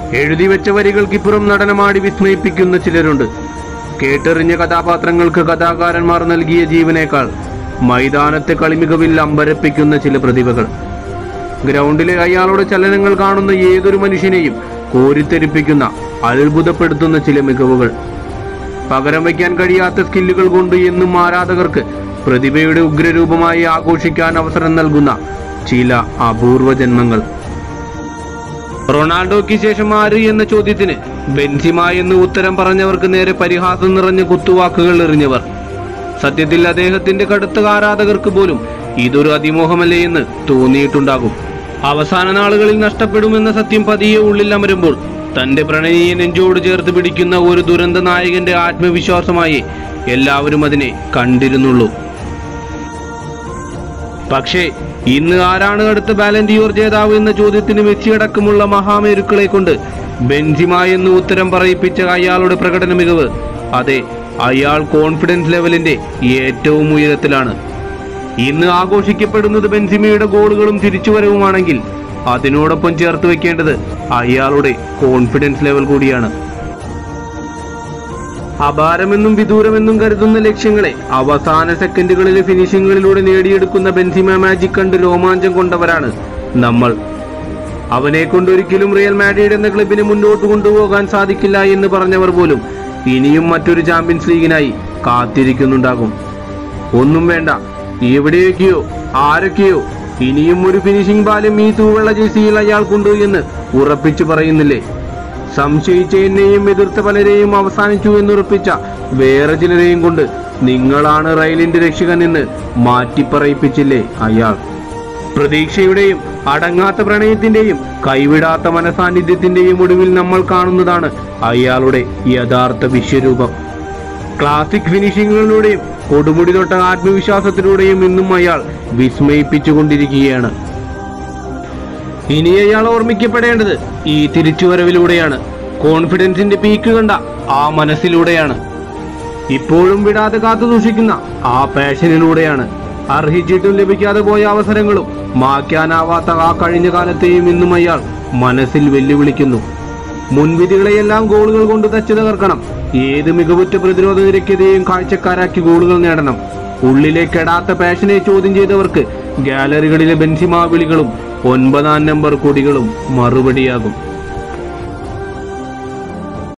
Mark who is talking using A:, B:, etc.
A: എഴുതി വെച്ച വരികൾക്കിപ്പുറം നടനമാടി വിസ്മയിപ്പിക്കുന്ന ചിലരുണ്ട് കേട്ടെറിഞ്ഞ കഥാപാത്രങ്ങൾക്ക് കഥാകാരന്മാർ നൽകിയ ജീവനേക്കാൾ മൈതാനത്തെ കളിമികവിൽ അമ്പരപ്പിക്കുന്ന ചില പ്രതിഭകൾ ഗ്രൗണ്ടിലെ അയാളുടെ ചലനങ്ങൾ കാണുന്ന ഏതൊരു മനുഷ്യനെയും കോരിത്തെരിപ്പിക്കുന്ന അത്ഭുതപ്പെടുത്തുന്ന ചില മികവുകൾ പകരം വയ്ക്കാൻ കഴിയാത്ത സ്കില്ലുകൾ കൊണ്ട് എന്നും ആരാധകർക്ക് പ്രതിഭയുടെ ഉഗ്രരൂപമായി ആഘോഷിക്കാൻ അവസരം നൽകുന്ന ചില അപൂർവ ജന്മങ്ങൾ റൊണാൾഡോയ്ക്ക് ശേഷം ആര് എന്ന ചോദ്യത്തിന് ബെൻസിമ എന്ന് ഉത്തരം പറഞ്ഞവർക്ക് നേരെ പരിഹാസം നിറഞ്ഞ കുത്തുവാക്കുകൾ എറിഞ്ഞവർ സത്യത്തിൽ അദ്ദേഹത്തിന്റെ കടുത്ത ആരാധകർക്ക് പോലും ഇതൊരു അതിമോഹമല്ലേ എന്ന് തോന്നിയിട്ടുണ്ടാകും അവസാന നാളുകളിൽ നഷ്ടപ്പെടുമെന്ന സത്യം പതിയെ ഉള്ളിൽ അമരുമ്പോൾ തന്റെ പ്രണയിയെ നെഞ്ചോട് ചേർത്ത് പിടിക്കുന്ന ഒരു ദുരന്ത നായകന്റെ ആത്മവിശ്വാസമായി എല്ലാവരും അതിനെ കണ്ടിരുന്നുള്ളൂ പക്ഷേ ഇന്ന് ആരാണ് അടുത്ത ബാലന്റിയോർ ജേതാവ് എന്ന ചോദ്യത്തിന് മെസ്സി അടക്കമുള്ള മഹാമേരുക്കളെ കൊണ്ട് ബെൻസിമ എന്ന് ഉത്തരം പറയിപ്പിച്ച അയാളുടെ പ്രകടന മികവ് അതെ അയാൾ കോൺഫിഡൻസ് ലെവലിന്റെ ഏറ്റവും ഉയരത്തിലാണ് ഇന്ന് ആഘോഷിക്കപ്പെടുന്നത് ബെൻസിമയുടെ ഗോളുകളും തിരിച്ചുവരവുമാണെങ്കിൽ അതിനോടൊപ്പം ചേർത്ത് വെക്കേണ്ടത് അയാളുടെ കോൺഫിഡൻസ് ലെവൽ കൂടിയാണ് അപാരമെന്നും വിദൂരമെന്നും കരുതുന്ന ലക്ഷ്യങ്ങളെ അവസാന സെക്കൻഡുകളിലെ ഫിനിഷിങ്ങുകളിലൂടെ നേടിയെടുക്കുന്ന ബെൻസിമ മാജിക് കണ്ട് രോമാഞ്ചം കൊണ്ടവരാണ് നമ്മൾ അവനെ കൊണ്ടൊരിക്കലും റിയൽ മാഡ്രിഡ് എന്ന ക്ലബിനെ മുന്നോട്ട് കൊണ്ടുപോകാൻ സാധിക്കില്ല എന്ന് പറഞ്ഞവർ പോലും ഇനിയും മറ്റൊരു ചാമ്പ്യൻസ് ലീഗിനായി കാത്തിരിക്കുന്നുണ്ടാകും ഒന്നും വേണ്ട എവിടെയൊക്കെയോ ആരൊക്കെയോ ഇനിയും ഒരു ഫിനിഷിംഗ് ബാലും ഈ തൂവെള്ള ജേഴ്സിയിൽ അയാൾക്കുണ്ട് എന്ന് ഉറപ്പിച്ചു പറയുന്നില്ലേ സംശയിച്ച എന്നെയും എതിർത്ത പലരെയും അവസാനിച്ചു എന്നുറപ്പിച്ച വേറെ ചിലരെയും കൊണ്ട് നിങ്ങളാണ് റയലിന്റെ രക്ഷകൻ എന്ന് മാറ്റിപ്പറയിപ്പിച്ചില്ലേ അയാൾ പ്രതീക്ഷയുടെയും അടങ്ങാത്ത പ്രണയത്തിന്റെയും കൈവിടാത്ത മനസാന്നിധ്യത്തിന്റെയും ഒടുവിൽ നമ്മൾ കാണുന്നതാണ് അയാളുടെ യഥാർത്ഥ വിശ്വരൂപം ക്ലാസിക് ഫിനിഷിങ്ങുകളിലൂടെയും കൊടുമുടി തൊട്ട ആത്മവിശ്വാസത്തിലൂടെയും ഇന്നും അയാൾ വിസ്മയിപ്പിച്ചുകൊണ്ടിരിക്കുകയാണ് ഇനി അയാൾ ഓർമ്മിക്കപ്പെടേണ്ടത് ഈ തിരിച്ചുവരവിലൂടെയാണ് കോൺഫിഡൻസിന്റെ പീക്ക് കണ്ട ആ മനസ്സിലൂടെയാണ് ഇപ്പോഴും വിടാതെ കാത്തു സൂക്ഷിക്കുന്ന ആ പാഷനിലൂടെയാണ് അർഹിച്ചിട്ടും ലഭിക്കാതെ പോയ അവസരങ്ങളും മാറ്റാനാവാത്ത ആ കഴിഞ്ഞ കാലത്തെയും ഇന്നും അയാൾ മനസ്സിൽ വെല്ലുവിളിക്കുന്നു മുൻവിധികളെയെല്ലാം ഗോളുകൾ കൊണ്ട് തച്ചു തകർക്കണം ഏത് മികവുറ്റ പ്രതിരോധ നിരക്കെതിരെയും കാഴ്ചക്കാരാക്കി ഗോളുകൾ നേടണം ഉള്ളിലെ കെടാത്ത പാഷനെ ചോദ്യം ചെയ്തവർക്ക് ഗാലറികളിലെ ബെൻസിമാ വിളികളും ഒൻപതാം നമ്പർ കൊടികളും മറുപടിയാകും